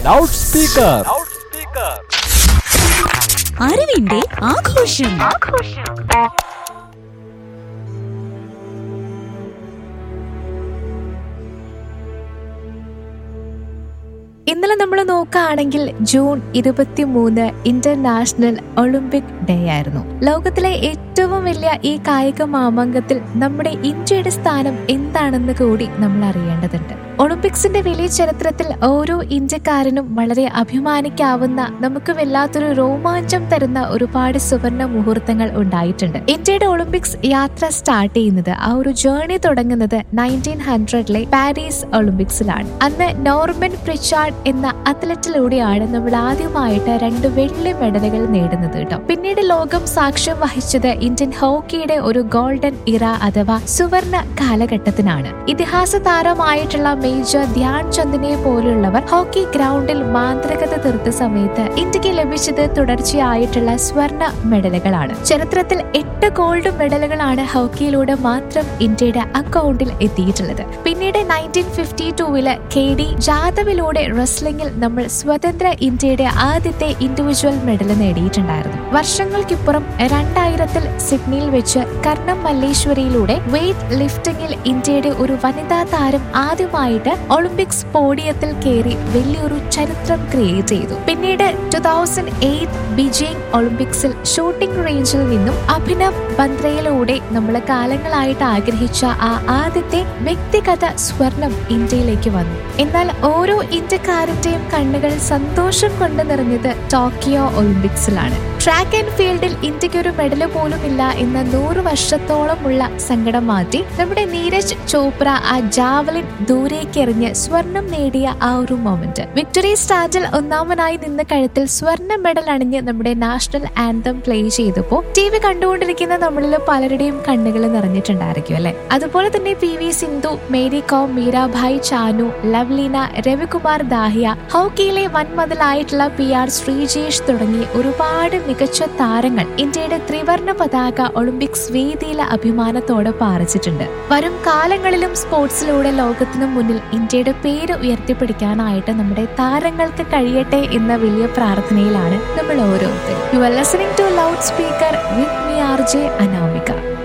loud speaker അറിവിന്റെ ആഘോഷം ഇന്നലെ നമ്മൾ നോക്കുകയാണെങ്കിൽ ജൂൺ ഇരുപത്തി മൂന്ന് ഇന്റർനാഷണൽ ഒളിമ്പിക് ഡേ ആയിരുന്നു ലോകത്തിലെ ഏറ്റവും വലിയ ഈ കായിക മാമാങ്കത്തിൽ നമ്മുടെ ഇന്ത്യയുടെ സ്ഥാനം എന്താണെന്ന് കൂടി നമ്മൾ അറിയേണ്ടതുണ്ട് ഒളിമ്പിക്സിന്റെ വലിയ ചരിത്രത്തിൽ ഓരോ ഇന്ത്യക്കാരനും വളരെ അഭിമാനിക്കാവുന്ന നമുക്ക് വല്ലാത്തൊരു രോമാഞ്ചം തരുന്ന ഒരുപാട് സുവർണ മുഹൂർത്തങ്ങൾ ഉണ്ടായിട്ടുണ്ട് ഇന്ത്യയുടെ ഒളിമ്പിക്സ് യാത്ര സ്റ്റാർട്ട് ചെയ്യുന്നത് ആ ഒരു ജേർണി തുടങ്ങുന്നത് നയൻറ്റീൻ ഹൺഡ്രഡിലെ പാരീസ് ഒളിമ്പിക്സിലാണ് അന്ന് നോർമൻ പ്രിച്ചാർഡ് എന്ന അത്ലറ്റിലൂടെയാണ് നമ്മൾ ആദ്യമായിട്ട് രണ്ട് വെള്ളി മെഡലുകൾ നേടുന്നത് കേട്ടോ പിന്നീട് ലോകം സാക്ഷ്യം വഹിച്ചത് ഇന്ത്യൻ ഹോക്കിയുടെ ഒരു ഗോൾഡൻ ഇറ അഥവാ സുവർണ കാലഘട്ടത്തിനാണ് ഇതിഹാസ താരമായിട്ടുള്ള മേജർ ധ്യാൻ ചന്ദിനെ പോലുള്ളവർ ഹോക്കി ഗ്രൗണ്ടിൽ മാന്ത്രികത തീർത്ത സമയത്ത് ഇന്ത്യക്ക് ലഭിച്ചത് തുടർച്ചയായിട്ടുള്ള സ്വർണ മെഡലുകളാണ് ചരിത്രത്തിൽ എട്ട് ഗോൾഡ് മെഡലുകളാണ് ഹോക്കിയിലൂടെ മാത്രം ഇന്ത്യയുടെ അക്കൗണ്ടിൽ എത്തിയിട്ടുള്ളത് പിന്നീട് നയൻറ്റീൻ ഫിഫ്റ്റി ടൂവില് കെ ഡി ജാദവിലൂടെ റെസ്ലിംഗിൽ നമ്മൾ സ്വതന്ത്ര ഇന്ത്യയുടെ ആദ്യത്തെ ഇൻഡിവിജ്വൽ മെഡൽ നേടിയിട്ടുണ്ടായിരുന്നു വർഷങ്ങൾക്കിപ്പുറം രണ്ടായിരത്തിൽ സിഡ്നിയിൽ വെച്ച് കർണം മല്ലേശ്വരിയിലൂടെ വെയ്റ്റ് ലിഫ്റ്റിംഗിൽ ഇന്ത്യയുടെ ഒരു വനിതാ താരം ആദ്യമായിട്ട് ഒളിമ്പിക്സ് പോഡിയത്തിൽ കയറി വലിയൊരു ചരിത്രം ക്രിയേറ്റ് ചെയ്തു പിന്നീട് ടു തൗസൻഡ് എയ്റ്റ് ബീജിംഗ് ഒളിമ്പിക്സിൽ ഷൂട്ടിംഗ് റേഞ്ചിൽ നിന്നും അഭിനവ് ബന്ദ്രയിലൂടെ നമ്മൾ കാലങ്ങളായിട്ട് ആഗ്രഹിച്ച ആ ആദ്യത്തെ വ്യക്തിഗത സ്വർണം ഇന്ത്യയിലേക്ക് വന്നു എന്നാൽ ഓരോ ഇന്ത്യക്കാരന്റെയും കണ്ണുകൾ സന്തോഷം കൊണ്ട് നിറഞ്ഞത് ടോക്കിയോ ഒളിമ്പിക്സിലാണ് ട്രാക്ക് ആൻഡ് ഫീൽഡിൽ ഇന്ത്യക്ക് ഒരു മെഡൽ പോലും ഇല്ല എന്ന നൂറ് വർഷത്തോളമുള്ള സങ്കടം മാറ്റി നമ്മുടെ നീരജ് ചോപ്ര ആ ജാവലിൻ ദൂരേക്ക് എറിഞ്ഞ് സ്വർണം നേടിയ ആ ഒരു മൊമെന്റ് വിക്ടറി സ്റ്റാൻഡിൽ ഒന്നാമനായി നിന്ന കഴുത്തിൽ സ്വർണ്ണ മെഡൽ അണിഞ്ഞ് നമ്മുടെ നാഷണൽ ആന്തം പ്ലേ ചെയ്തപ്പോൾ ടി വി കണ്ടുകൊണ്ടിരിക്കുന്ന നമ്മളിൽ പലരുടെയും കണ്ണുകൾ നിറഞ്ഞിട്ടുണ്ടായിരിക്കും അല്ലെ അതുപോലെ തന്നെ പി വി സിന്ധു മേരി കോം മീരാഭായ് ചാനു ലവ്ലീന രവികുമാർ ദാഹിയ ഹോക്കിയിലെ വൻമതിലായിട്ടുള്ള പി ആർ ശ്രീജേഷ് തുടങ്ങി ഒരുപാട് മികച്ച താരങ്ങൾ ഇന്ത്യയുടെ ത്രിവർണ പതാക ഒളിമ്പിക്സ് വേദിയിലെ അഭിമാനത്തോടെ പാറിച്ചിട്ടുണ്ട് വരും കാലങ്ങളിലും സ്പോർട്സിലൂടെ ലോകത്തിനു മുന്നിൽ ഇന്ത്യയുടെ പേര് ഉയർത്തിപ്പിടിക്കാനായിട്ട് നമ്മുടെ താരങ്ങൾക്ക് കഴിയട്ടെ എന്ന വലിയ പ്രാർത്ഥനയിലാണ് നമ്മൾ ഓരോരുത്തരും you are listening to loud speaker with me R J Anamika